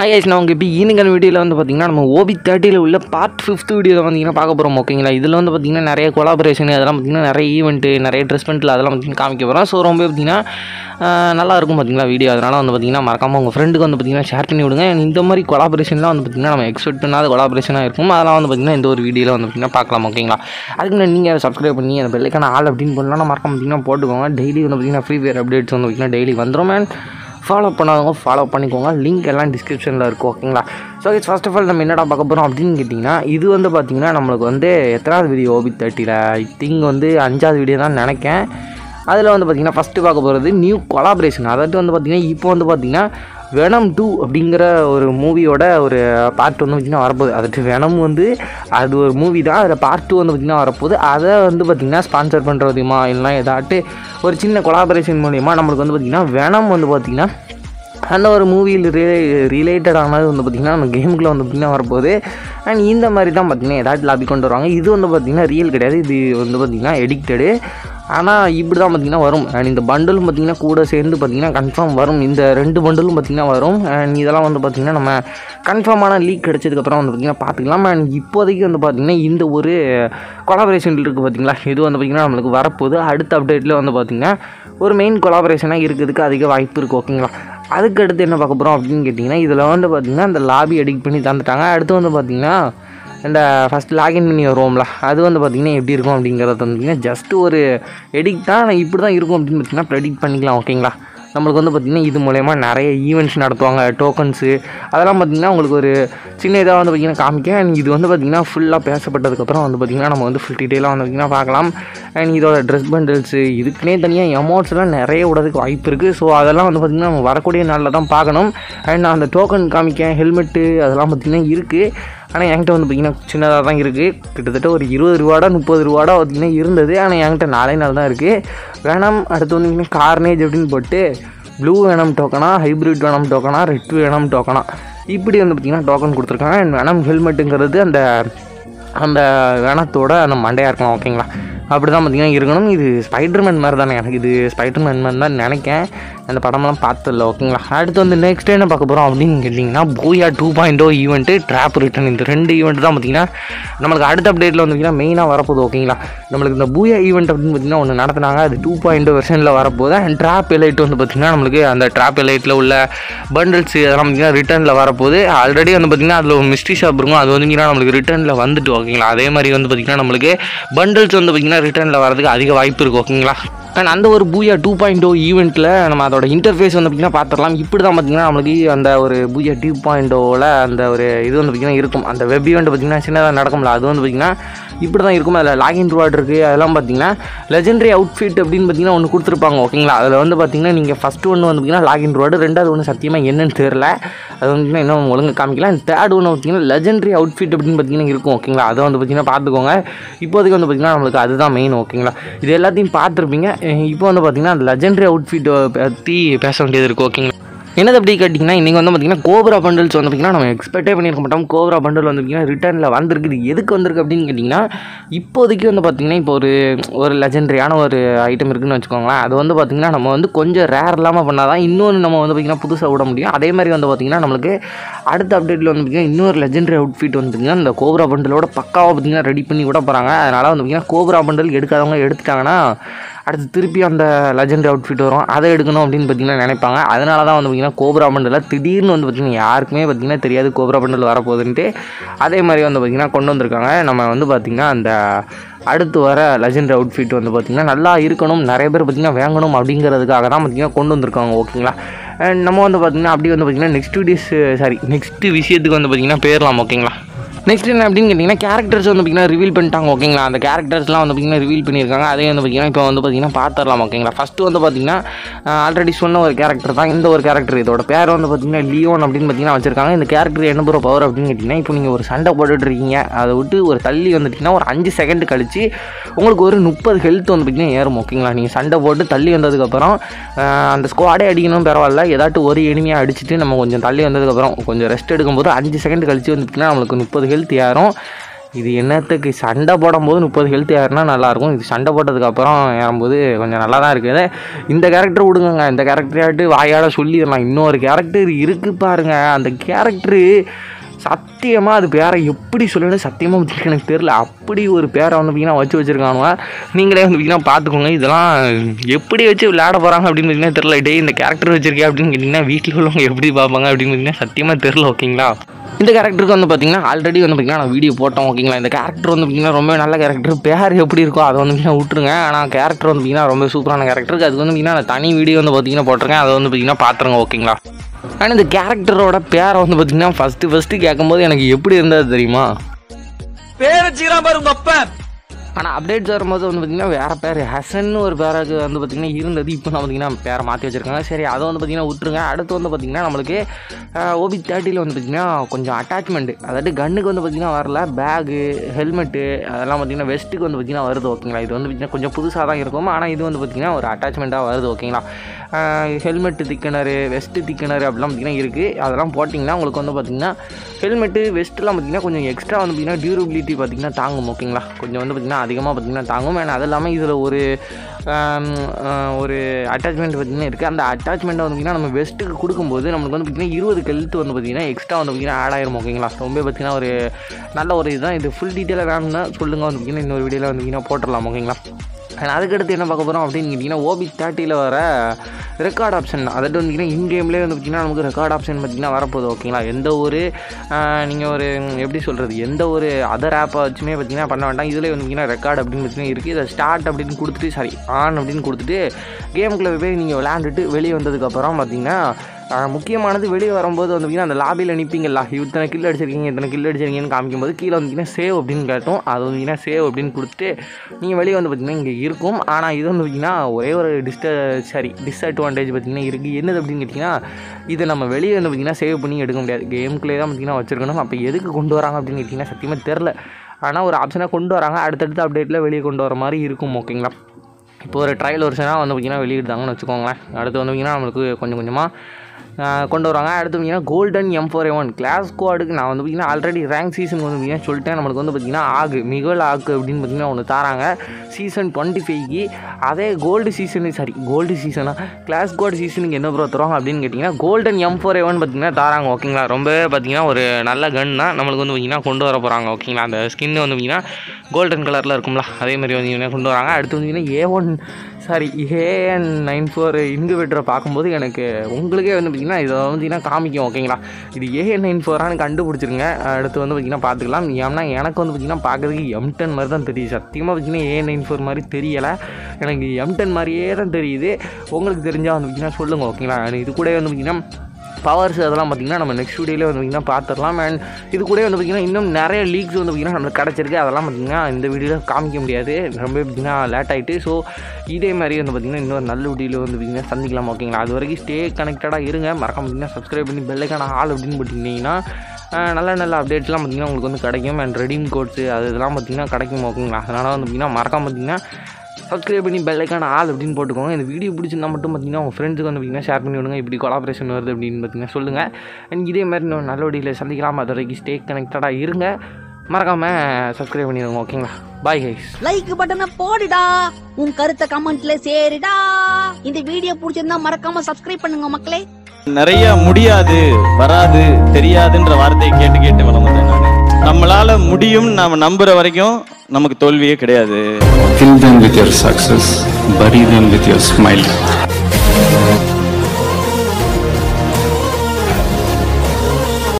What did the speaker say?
Hi நான் உங்கள் இப்போ ஈனுங்கல் வீடியோவில் வந்து பார்த்தீங்கன்னா நம்ம ஓபி தேர்ட்டியில் உள்ள பார்ட் ஃபிஃப்த் வீடியோவில் பார்த்தீங்கன்னா பார்க்க போகிறோம் ஓகேங்களா இதில் வந்து பார்த்தீங்கன்னா நிறைய கொலாபரேஷன் அதெல்லாம் பார்த்தீங்கன்னா நிறைய ஈவெண்ட்டு நிறைய ட்ரெஸ் பண்ணிட்டு அதெல்லாம் பார்த்தீங்கன்னா காமிக்க போகிறோம் ஸோ ரொம்ப பார்த்தீங்கன்னா ஆஹ், நல்லா இருக்கும் பார்த்தீங்களா வீடியோ அதனால் வந்து பார்த்தீங்கன்னா மறக்காமல் உங்கள் ஃப்ரெண்டுக்கு வந்து பார்த்தீங்கன்னா ஷேர் பண்ணி விடுங்க இந்த மாதிரி கொலாபரேஷன்லாம் வந்து பார்த்தீங்கன்னா நம்ம எக்ஸ்பெக்ட் பண்ணாத கொலாபரேஷனாக இருக்கும் அதெல்லாம் வந்து பார்த்தீங்கன்னா இந்த ஒரு வீடியோவில் வந்து பார்த்தீங்கன்னா பார்க்கலாம் ஓகேங்களா அதுக்கு முன்னாடி நீங்கள் சப்ஸ்கிரைப் பண்ணி அந்த பெல்லைக்கான ஆள் அப்படின்னு பண்ணலாம் மறக்காம பார்த்தீங்கன்னா போட்டுக்கோங்க டெய்லி வந்து பார்த்தீங்கன்னா ஃப்ரீ ஃபயர் அப்டேட்ஸ் வந்து பார்த்தீங்கன்னா டெய்லி வந்துடும் அண்ட் ஃபாலோ பண்ணாதவங்க ஃபாலோ பண்ணிக்கோங்க லிங்க் எல்லாம் டிஸ்கிரிப்ஷனில் இருக்கும் ஓகேங்களா so it's first of all நம்ம என்னடா பார்க்க போகிறோம் அப்படின்னு கேட்டிங்கன்னா இது வந்து பார்த்திங்கன்னா நம்மளுக்கு வந்து எத்தனாவது வீடியோ ஓபி தேர்ட்டியில் ஐ திங்க் வந்து அஞ்சாவது வீடியோ தான் நினைக்கேன் அதில் வந்து பார்த்திங்கன்னா ஃபஸ்ட்டு பார்க்க போகிறது நியூ கொலாபரேஷன் அதாவது வந்து பார்த்திங்கன்னா இப்போ வந்து பார்த்திங்கன்னா வெனம் டூ அப்படிங்கிற ஒரு மூவியோட ஒரு பார்ட் வந்து பார்த்திங்கன்னா வரப்போகுது அதுக்கு வெனம் வந்து அது ஒரு மூவி தான் அதில் பார்ட் டூ வந்து பார்த்திங்கன்னா வரப்போகுது அதை வந்து பார்த்திங்கன்னா ஸ்பான்சர் பண்ணுறதுமா இல்லைனா ஏதாட்டு ஒரு சின்ன கொலாபரேஷன் மூலிமா நம்மளுக்கு வந்து பார்த்திங்கன்னா வெனம் வந்து பார்த்திங்கன்னா அந்த ஒரு மூவியில் ரிலே ரிலேட்டடானது வந்து பார்த்திங்கன்னா நம்ம கேமுக்குள்ளே வந்து பார்த்திங்கன்னா வரப்போகுது அண்ட் இந்த மாதிரி தான் பார்த்திங்கன்னா ஏதாச்சும் லாபி கொண்டு வருவாங்க இது வந்து பார்த்திங்கன்னா ரியல் கிடையாது இது வந்து பார்த்திங்கன்னா எடிக்டடு ஆனால் இப்படி தான் பார்த்திங்கன்னா வரும் அண்ட் இந்த பண்டலும் பார்த்திங்கன்னா கூட சேர்ந்து பார்த்திங்கன்னா கன்ஃபார்ம் வரும் இந்த ரெண்டு பண்டலும் பார்த்திங்கன்னா வரும் அண்ட் இதெல்லாம் வந்து பார்த்திங்கன்னா நம்ம கன்ஃபார்மான லீக் கிடைச்சதுக்கப்புறம் வந்து பார்த்திங்கன்னா பார்த்துக்கலாம் அண்ட் இப்போதைக்கு வந்து பார்த்திங்கன்னா இந்த ஒரு கொலாபரேஷன் இருக்குது பார்த்திங்களா இது வந்து பார்த்திங்கன்னா நம்மளுக்கு வரப்போகுது அடுத்த அப்டேட்டில் வந்து பார்த்திங்கன்னா ஒரு மெயின் கொலாபரேஷனாக இருக்கிறதுக்கு அதிக வாய்ப்பு இருக்குது ஓகேங்களா அதுக்கு அடுத்து என்ன பார்க்க போகிறோம் அப்படின்னு கேட்டிங்கன்னா இதில் வந்து பார்த்திங்கன்னா இந்த லாபி எடிட் பண்ணி தந்துட்டாங்க அடுத்து வந்து பார்த்திங்கன்னா இந்த ஃபஸ்ட் லாகின் பண்ணி வருவோம்ல அது வந்து பார்த்திங்கன்னா எப்படி இருக்கும் அப்படிங்கிறத வந்து பார்த்திங்கன்னா ஜஸ்ட் ஒரு எடிட் தான் ஆனால் இப்படி தான் இருக்கும் அப்படின்னு பார்த்திங்கன்னா ப்ரெடிக்ட் பண்ணிக்கலாம் ஓகேங்களா நம்மளுக்கு வந்து பார்த்திங்கன்னா இது மூலயமா நிறைய ஈவெண்ட்ஸ் நடத்துவாங்க டோக்கன்ஸு அதெல்லாம் பார்த்திங்கன்னா உங்களுக்கு ஒரு சின்ன இதாக வந்து பார்த்திங்கன்னா காமிக்க அண்ட் இது வந்து பார்த்திங்கன்னா ஃபுல்லாக பேசப்பட்டதுக்கப்புறம் வந்து பார்த்திங்கன்னா நம்ம வந்து ஃபுல் டீட்டெயிலாக வந்து பார்த்திங்கன்னா பார்க்கலாம் அண்ட் இதோட ட்ரெஸ் பண்டில்ஸு இதுக்குன்னே தனியாக எமௌண்ட்ஸ்லாம் நிறைய விடறதுக்கு வாய்ப்பு இருக்குது ஸோ அதெல்லாம் வந்து பார்த்திங்கன்னா நம்ம வரக்கூடிய நாளில் தான் பார்க்கணும் அண்ட் அந்த டோக்கன் காமிக்க ஹெல்மெட்டு அதெல்லாம் பார்த்திங்கன்னா இருக்குது ஆனால் என்கிட்ட வந்து பார்த்திங்கன்னா சின்னதாக தான் இருக்குது கிட்டத்தட்ட ஒரு இருபது ரூபாடா முப்பது ரூபாடா பார்த்திங்கன்னா இருந்தது ஆனால் என்கிட்ட நாலே நாள் தான் இருக்குது வேணாம் அடுத்து வந்து கார்னேஜ் அப்படின்னு போட்டு ப்ளூ வேணம் டோக்கனா ஹைப்ரிட் வேணம் டோக்கனா ரெட் வேணம் டோக்கனா இப்படி வந்து பார்த்திங்கன்னா டோக்கன் கொடுத்துருக்காங்க அண்ட் வேணம் ஹெல்மெட்டுங்கிறது அந்த அந்த வேணத்தோட அந்த மண்டையாக இருக்கலாம் ஓகேங்களா அப்படி தான் பார்த்திங்கன்னா இருக்கணும் இது ஸ்பைடர்மேன் மாதிரி தானே எனக்கு இது ஸ்பைடர்மேன் மாதிரி தான் நினைக்கேன் அந்த படமெல்லாம் பார்த்ததில்ல ஓகேங்களா அடுத்து வந்து நெக்ஸ்ட் என்ன பார்க்க போகிறோம் அப்படின்னு கேட்டிங்கன்னா booyah two point O event drop return இந்த ரெண்டு ஈவெண்ட் தான் பார்த்திங்கன்னா நம்மளுக்கு அடுத்த அப்டேட்டில் வந்து பார்த்திங்கன்னா மெயினாக வரப்போகுது ஓகேங்களா நம்மளுக்கு இந்த பூயா ஈவெண்ட் அப்படின்னு பார்த்திங்கன்னா ஒன்று நடத்துனாங்க அது டூ பாயிண்ட் வெர்ஷனில் வரப்போகுது அண்ட் ட்ராப் எலைட் வந்து பார்த்திங்கன்னா நம்மளுக்கு அந்த ட்ராப் எலைட்டில் உள்ள பண்டில்ஸ் அதெல்லாம் பார்த்திங்கன்னா ரிட்டர்னில் வரப்போகுது ஆல்ரெடி வந்து பார்த்திங்கன்னா அதில் ஒரு மிஸ்ட்ரி ஷாப் இருக்கும் அது வந்து பார்த்திங்கன்னா நம்மளுக்கு ரிட்டர்னில் வந்துட்டு ஓகேங்களா அதே மாதிரி வந்து பார்த்திங்கன்னா நம்மளுக்கு பண்டில்ஸ் வந்து பார்த்திங்கன்னா ரிட்டர்னில் வரதுக்கு அதிக வாய்ப்பு இருக்குது ஓகேங்களா அண்ட் அந்த ஒரு பூயா டூ பாயிண்ட் ஓ ஈவெண்ட்டில் நம்ம அதோட இன்டர்ஃபேஸ் வந்து பார்த்திங்கன்னா பார்த்துடலாம் இப்படி தான் பார்த்திங்கன்னா நம்மளுக்கு அந்த ஒரு பூயா டூ பாயிண்ட் ஓவில் அந்த ஒரு இது வந்து பார்த்திங்கன்னா இருக்கும் அந்த வெப் ஈவெண்ட் பார்த்திங்கன்னா சின்னதாக நடக்கும்ல அது வந்து பார்த்திங்கன்னா இப்படி தான் இருக்கும் அதில் லாகின் ரிவார்டு இருக்குது அதெல்லாம் பார்த்திங்கன்னா லெஜெண்டரி அவுட்ஃபிட் அப்படின்னு பார்த்திங்கன்னா ஒன்று கொடுத்துருப்பாங்க ஓகேங்களா அதில் வந்து பார்த்திங்கன்னா நீங்கள் ஃபஸ்ட்டு ஒன்று வந்து பார்த்திங்கன்னா லாகின் ரிவார்டு ரெண்டாவது ஒன்று சத்தியமாக என்னன்னு தெரில அது வந்து பார்த்திங்கன்னா இன்னும் ஒழுங்காக காமிக்கலாம் தேர்ட் ஒன்று பார்த்திங்கன்னா லெஜெண்டரி அவுட்ஃபிட் அப்படின்னு பார்த்திங்கன்னா இருக்கும் ஓகேங்களா அதை வந்து பார்த்திங்கன்னா பார்த்துக்கோங்க இப்போதைக்கு வந்து பார்த்திங்கன்னா நம்மளுக்கு அதுதான் மெயின் ஓகேங்களா இது எல்லாத்தையும் பார்த்துருப்பீங்க அஹ் இப்போ வந்து பார்த்திங்கன்னா லெஜெண்டரி அவுட்ஃபிட் பற்றி பேச வேண்டியது இருக்குது ஓகேங்களா என்னது அப்படி கேட்டிங்கன்னா இன்றைக்கி வந்து பார்த்திங்கன்னா கோப்ரா பண்டில்ஸ் வந்து பார்த்திங்கன்னா நம்ம எக்ஸ்பெக்டே பண்ணியிருக்க மாட்டோம் கோப்ரா பண்டில் வந்து பார்த்திங்கன்னா ரிட்டர்னில் வந்திருக்கு இது எதுக்கு வந்திருக்கு அப்படின்னு கேட்டிங்கன்னா இப்போதைக்கு வந்து பார்த்திங்கன்னா இப்போ ஒரு ஒரு லெஜெண்டரியான ஒரு ஐட்டம் இருக்குன்னு வச்சுக்கோங்களேன் அது வந்து பார்த்திங்கன்னா நம்ம வந்து கொஞ்சம் ரேர் இல்லாமல் பண்ணால் தான் இன்னொன்று நம்ம வந்து பார்த்திங்கன்னா புதுசாக விட முடியும் அதே மாதிரி வந்து பார்த்திங்கன்னா நம்மளுக்கு அடுத்த அப்டேட்டில் வந்து பார்த்திங்கன்னா இன்னொரு லெஜெண்டரி அவுட்ஃபிட் வந்து பார்த்திங்கன்னா இந்த கோப்ரா பண்டலோட பக்காவாக பார்த்திங்கன்னா ரெடி பண்ணி விட போகிறாங்க அதனால் வந்து பார்த்திங்கன்னா கோப்ரா பண்டல் எடுக்காதவங்க எடுத்துட்டாங்கன்னா அடுத்து திருப்பி அந்த லெஜெண்டரி அவுட்ஃபிட் வரும் அதை எடுக்கணும் அப்படின்னு பார்த்தீங்கன்னா நினைப்பாங்க அதனால தான் வந்து பார்த்திங்கன்னா கோப்ரா பண்டலில் திடீர்னு வந்து பார்த்திங்கன்னா யாருக்குமே பார்த்திங்கன்னா தெரியாது கோப்ரா பண்டல் வரப்போகுதுன்ட்டு அதே மாதிரி வந்து பார்த்திங்கன்னா கொண்டு வந்திருக்காங்க நம்ம வந்து பார்த்திங்கன்னா அந்த அடுத்து வர லெஜெண்டரி அவுட்ஃபிட் வந்து பார்த்திங்கன்னா நல்லா இருக்கணும் நிறைய பேர் பார்த்திங்கன்னா வாங்கணும் அப்படிங்கிறதுக்காக தான் பார்த்திங்கன்னா கொண்டு வந்திருக்காங்க ஓகேங்களா அண்ட் நம்ம வந்து பார்த்திங்கன்னா அப்படி வந்து பார்த்திங்கன்னா நெக்ஸ்ட் டேஸ் சாரி நெக்ஸ்ட் விஷயத்துக்கு வந்து பார்த்திங்கன்னா பேரலாம் ஓகேங்களா நெக்ஸ்ட் என்ன அப்படின்னு கேட்டிங்கன்னா கேரக்டர்ஸ் வந்து பார்த்திங்கன்னா ரிவீல் பண்ணிட்டாங்க ஓகேங்களா அந்த கேரக்டர்ஸ்லாம் வந்து பார்த்திங்கன்னா ரிவீல் பண்ணியிருக்காங்க அதே வந்து பார்த்திங்கன்னா இப்போ வந்து பார்த்திங்கன்னா பார்த்துடலாம் ஓகேங்களா ஃபஸ்ட்டு வந்து பார்த்திங்கன்னா ஆல்ரெடி சொன்ன ஒரு கேரக்டர் தான் இந்த ஒரு கேரக்டர் இதோட பேர் வந்து பார்த்திங்கன்னா லியோன் அப்படின்னு பார்த்திங்கன்னா வச்சிருக்காங்க இந்த கேரக்டர் என்ன ப்ரோ பவர் அப்படின்னு கேட்டிங்கன்னா இப்போ நீங்கள் ஒரு சண்டை போட்டுட்டு இருக்கீங்க அதை விட்டு ஒரு தள்ளி வந்துட்டிங்கன்னா ஒரு அஞ்சு செகண்ட் கழிச்சு உங்களுக்கு ஒரு முப்பது ஹெல்த் வந்து பார்த்திங்கன்னா ஏறும் ஓகேங்களா நீங்கள் சண்டை போட்டு தள்ளி வந்ததுக்கப்புறம் ஆஹ், அந்த ஸ்குவாடே அடிக்கணும் பரவாயில்ல ஏதாட்டும் ஒரு எனிமையாக அடிச்சுட்டு நம்ம கொஞ்சம் தள்ளி வந்ததுக்கப்புறம் கொஞ்சம் ரெஸ்ட் எடுக்கும்போது அஞ்சு செகண்ட் கழிச்சு வந்து பார்த்திங்கன்னா நம்மளுக்கு முப்பது ஹெல்த் ஏறும் இது என்னத்துக்கு சண்டை போடும்போது முப்பது ஹெல்த் ஏறினா நல்லாயிருக்கும் இது சண்டை போட்டதுக்கப்புறம் ஏறும்போது கொஞ்சம் நல்லா தான் இருக்குது இந்த கேரக்டர் விடுங்கங்க இந்த கேரக்டராட்டு வாயால் சொல்லிடலாம் இன்னொரு கேரக்டர் இருக்குது பாருங்க அந்த கேரக்டரு சத்தியமாக அது பேரை எப்படி சொல்லணும் சத்தியமாக வந்து எனக்கு தெரில அப்படி ஒரு பேரை வந்து பார்த்தீங்கன்னா வச்சு வச்சுருக்கானுவ நீங்களே வந்து பார்த்தீங்கன்னா பார்த்துக்கோங்க இதெல்லாம் எப்படி வச்சு விளையாட போகிறாங்க அப்படின்னு பார்த்தீங்கன்னா தெரில டே இந்த கேரக்டர் வச்சிருக்கேன் அப்படின்னு கேட்டிங்கன்னா வீட்டில் உள்ளவங்க எப்படி பார்ப்பாங்க அப்படின்னு பார்த்தீங்கன்னா சத்தியமாக தெரில ஓகேங்களா இந்த கேரக்டருக்கு வந்து பார்த்தீங்கன்னா ஆல்ரெடி வந்து பார்த்தீங்கன்னா நான் வீடியோ போட்டோம் ஓகேங்களா இந்த கேரக்டர் வந்து பார்த்தீங்கன்னா ரொம்ப நல்ல கேரக்டர் பேர் எப்படி இருக்கோ அதை வந்து பார்த்தீங்கன்னா விட்டுருங்க ஆனால் கேரக்டர் வந்து பார்த்தீங்கன்னா ரொம்ப சூப்பரான கேரக்டருக்கு அதுக்கு வந்து பார்த்தீங்கன்னா நான் தனி வீடியோ வந்து பார்த்தீங்கன்னா போட்டிருக்கேன் அதை வந்து பார்த்தீங்கன்னா பார்த்துருங்க ஓகேங்களா ஆனால் இந்த கேரக்டரோட பேரை வந்து பார்த்தீங்கன்னா ஃபஸ்ட்டு ஃபஸ்ட்டு கேட்கும்போது எனக்கு எப்படி இருந்தது தெரியுமா பேர் வச்சுக்கிறான் பாரு உங்க அப்பன் ஆனால் அப்டேட்ஸ் வரும்போது வந்து பார்த்திங்கன்னா வேறு பேர் ஹசன் ஒரு பேருக்கு வந்து பார்த்திங்கன்னா இருந்தது இப்போ தான் பார்த்திங்கன்னா பேரை மாற்றி வச்சுருக்காங்க சரி அதை வந்து பார்த்திங்கன்னா விட்டுருங்க அடுத்து வந்து பார்த்திங்கன்னா நம்மளுக்கு ஓபி தேர்ட்டியில் வந்து பார்த்திங்கன்னா கொஞ்சம் அட்டாச்மெண்ட் அதாவது கன்னுக்கு வந்து பார்த்திங்கன்னா வரல பேகு ஹெல்மெட்டு அதெல்லாம் பார்த்திங்கன்னா வெஸ்ட்டுக்கு வந்து பார்த்திங்கன்னா வருது ஓகேங்களா இது வந்து பார்த்திங்கன்னா கொஞ்சம் புதுசாக தான் இருக்கும் ஆனால் இது வந்து பார்த்திங்கன்னா ஒரு அட்டாச்மெண்ட்டாக வருது ஓகேங்களா ஹெல்மெட்டு திக்கனரு வெஸ்ட்டு திக்கனரு அப்படிலாம் பார்த்திங்கன்னா இருக்குது அதெல்லாம் போட்டிங்கன்னா உங்களுக்கு வந்து பார்த்திங்கன்னா ஹெல்மெட்டு வெஸ்ட்லாம் பார்த்திங்கன்னா கொஞ்சம் எக்ஸ்ட்ரா வந்து பார்த்திங்கன்னா டியூரபிலிட்டி பார்த்திங்கன்னா தாங்கும் ஓகேங்களா கொஞ்சம் வந்து பார்த்திங்கன்னா அதிகமாக பார்த்திங்கன்னா தாங்கும் ஏன்னா அது இல்லாமல் இதில் ஒரு ஆம், ஆ, ஒரு அட்டாச்மெண்ட் பார்த்திங்கன்னா இருக்குது அந்த அட்டாச்மெண்ட்டை வந்து பார்த்திங்கன்னா நம்ம வெஸ்ட்டுக்கு கொடுக்கும்போது நம்மளுக்கு வந்து பார்த்திங்கன்னா இருபது கெல்த்து வந்து பார்த்திங்கன்னா எக்ஸ்ட்ரா வந்து பார்த்திங்கன்னா ஆட் ஆயிரும் ஓகேங்களா ரொம்ப பார்த்திங்கன்னா ஒரு நல்ல ஒரு இதுதான் இது ஃபுல் டீட்டெயிலாக வேணும்னா சொல்லுங்கள் வந்து பார்த்திங்கன்னா இன்னொரு வீடியோவில் வந்து பார்த்திங்கன்னா போட்டுடலாம் ஓகேங்களா அண்ட் அதுக்கடுத்து என்ன பார்க்க போகிறோம் அப்படின்னு கேட்டிங்கன்னா ஓபி தேர்ட்டியில் வர ரெக்கார்ட் ஆப்ஷன் அதாவது வந்து இன் கேம்லேயே வந்து பார்த்திங்கன்னா நமக்கு ரெக்கார்ட் ஆப்ஷன் பார்த்திங்கன்னா வரப்போகுது ஓகேங்களா எந்த ஒரு நீங்கள் ஒரு ம், எப்படி சொல்கிறது எந்த ஒரு அதர் ஆப்பை வச்சுமே பார்த்திங்கன்னா பண்ண வேண்டாம் இதில் வந்து பார்த்திங்கன்னா ரெக்கார்ட் அப்படின்னு பார்த்திங்கன்னா இருக்குது இதை ஸ்டார்ட் அப்படின்னு கொடுத்துட்டு சாரி ஆன் அப்படின்னு கொடுத்துட்டு கேமுக்குள்ளே போய் நீங்கள் விளையாண்டுட்டு வெளியே வந்ததுக்கப்புறம் பார்த்திங்கன்னா ஆஹ் முக்கியமானது வெளியே வரும்போது வந்து பார்த்தீங்கன்னா அந்த லாபியில் நிற்பீங்களா இத்தனை கில் அடிச்சிருக்கீங்க இத்தனை கில் அடிச்சிருக்கீங்கன்னு காமிக்கும்போது கீழே வந்தீங்கன்னா சேவ் அப்படின்னு கேட்டோம் அது வந்தீங்கன்னா சேவ் அப்படின்னு கொடுத்துட்டு நீங்கள் வெளியே வந்து பார்த்தீங்கன்னா இங்கே இருக்கும் ஆனால் இது வந்து பார்த்தீங்கன்னா ஒரே ஒரு டிஸ்ட சாரி டிஸ்அட்வான்டேஜ் பார்த்தீங்கன்னா இருக்குது என்னது அப்படின்னு கேட்டிங்கன்னா இதை நம்ம வெளியே வந்து பார்த்தீங்கன்னா சேவ் பண்ணி எடுக்க முடியாது கேமுக்குள்ளே தான் பார்த்தீங்கன்னா வச்சிருக்கணும் அப்போ எதுக்கு கொண்டு வராங்க அப்படின்னு கேட்டிங்கன்னா சத்தியமாக தெரில ஆனால் ஒரு ஆப்ஷனாக கொண்டு வராங்க அடுத்தடுத்த அப்டேட்டில் வெளியே கொண்டு வர மாதிரி இருக்கும் ஓகேங்களா இப்போ ஒரு ட்ரையல் வருஷனாக வந்து பார்த்திங்கன்னா வெளியிடுதாங்கன்னு வச்சுக்கோங்களேன் அடுத்து வந்து பார்த்திங்கன்னா நம்மளுக்கு கொஞ்சம் கொஞ்சமாக ஆஹ் கொண்டு வராங்க அடுத்து பார்த்தீங்கன்னா golden M four one class ஸ்குவாடுக்கு நான் வந்து பார்த்தீங்கன்னா ஆல்ரெடி ரேங்க் சீசன் வந்து பார்த்தீங்கன்னா சொல்லிட்டேன் நம்மளுக்கு வந்து பார்த்தீங்கன்னா ஆகு மிகல் ஆகு அப்படின்னு பார்த்தீங்கன்னா ஒன்று தராங்க சீசன் டுவெண்ட்டி ஃபைவ்க்கு அதே கோல்டு சீசனு சாரி கோல்டு சீசனா கிளாஸ் ஸ்குவாட் சீசனுக்கு என்ன ப்ரோ தருவாங்க அப்படின்னு கேட்டிங்கன்னா கோல்டன் எம் ஃபோர் ஒன் பார்த்தீங்கன்னா தராங்க ஓகேங்களா ரொம்ப பார்த்தீங்கன்னா ஒரு நல்ல கன் தான் நம்மளுக்கு வந்து பார்த்தீங்கன்னா கொண்டு வர போகிறாங்க ஓகேங்களா அந்த ஸ்கின் வந்து பார்த்தீங்கன்னா கோல்டன் கலரில் இருக்கும்ல அதே மாதிரி வந்து பார்த்தீங்கன்னா கொண்டு வராங்க அடுத்து வந்து A one sorry AN nine four இன்குவேட்டரை பார்க்கும்போது எனக்கு உங்களுக்கே வந்து பார்த்திங்கன்னா இதை வந்து பார்த்தீங்கன்னா காமிக்கும் ஓகேங்களா இது ஏஎன் நைன் ஃபோரானு கண்டுபிடிச்சிருங்க அடுத்து வந்து பார்த்திங்கன்னா பார்த்துக்கலாம் ஏன்னா எனக்கு வந்து பார்த்திங்கன்னா பார்க்குறதுக்கு எம் டென் மாதிரி தான் தெரியுது சத்தியமாக பார்த்திங்கன்னா ஏ நைன் ஃபோர் மாதிரி தெரியலை எனக்கு எம் டென் மாதிரியே தான் தெரியுது உங்களுக்கு தெரிஞ்சால் வந்து பார்த்திங்கன்னா சொல்லுங்கள் ஓகேங்களா இது கூட வந்து பார்த்திங்கன்னா பவர்ஸ் அதெல்லாம் பார்த்திங்கன்னா நம்ம நெக்ஸ்ட் வீடியோவில் வந்து பார்த்திங்கன்னா பார்த்துடலாம் அண்ட் இது கூட வந்து பார்த்திங்கன்னா இன்னும் நிறைய லீக்ஸ் வந்து பார்த்திங்கன்னா நம்மளுக்கு கிடச்சிருக்கு அதெல்லாம் பார்த்திங்கன்னா இந்த வீடியோவில் காமிக்க முடியாது ரொம்ப பார்த்திங்கன்னா லேட் ஆகிட்டு ஸோ இதே மாதிரி வந்து பார்த்திங்கன்னா இன்னொரு நல்ல வீடியோவில் வந்து பார்த்திங்கன்னா சந்திக்கலாம் ஓகேங்களா அது வரைக்கும் ஸ்டே கனெக்டடாக இருங்க மறக்காம பார்த்திங்கன்னா சப்ஸ்கிரைப் பண்ணி பெல்லைக்கான ஆள் அப்படின்னு போட்டிங்கன்னா ஆஹ் நல்ல நல்ல அப்டேட்ஸ்லாம் பார்த்திங்கன்னா உங்களுக்கு வந்து கிடைக்கும் அண்ட் ரெடீம் கோட்ஸு அது இதெல்லாம் பார்த்திங்கன்னா கிடைக்கும் ஓகேங்களா அதனால் வந்து பார்த்திங்கன்னா மறக்காம பார்த்திங்கன்னா சப்ஸ்கிரைப் பண்ணி பெல்லைக்கான ஆள் அப்படின்னு போட்டுக்கோங்க இந்த வீடியோ பிடிச்சிருந்தா மட்டும் பார்த்தீங்கன்னா உங்கள் ஃப்ரெண்ட்ஸுக்கு வந்து பார்த்தீங்கன்னா ஷேர் பண்ணி விடுங்க இப்படி கொலாபரேஷன் வருது அப்படின்னு பார்த்தீங்கன்னா சொல்லுங்கள் அண்ட் இதே மாதிரி இன்னும் நல்ல வழியில் சந்திக்கலாம் அது வரைக்கும் ஸ்டே கனெக்டடாக இருங்க மறக்காமல் சப்ஸ்கிரைப் பண்ணிடுங்க ஓகேங்களா பாய் கைஸ் லைக் பட்டனை போடுடா உன் கருத்தை கமெண்ட்ல சேருடா இந்த வீடியோ பிடிச்சிருந்தா மறக்காம சப்ஸ்கிரைப் பண்ணுங்க மக்களே நிறைய முடியாது வராது தெரியாதுன்ற வார்த்தையை கேட்டு கேட்டு வளர்ந்தேன் நான் நம்மளால முடியும் நாம நம்புற வரைக்கும் நமக்கு தோல்வியே கிடையாது Fill them with your success, bury them with your smile.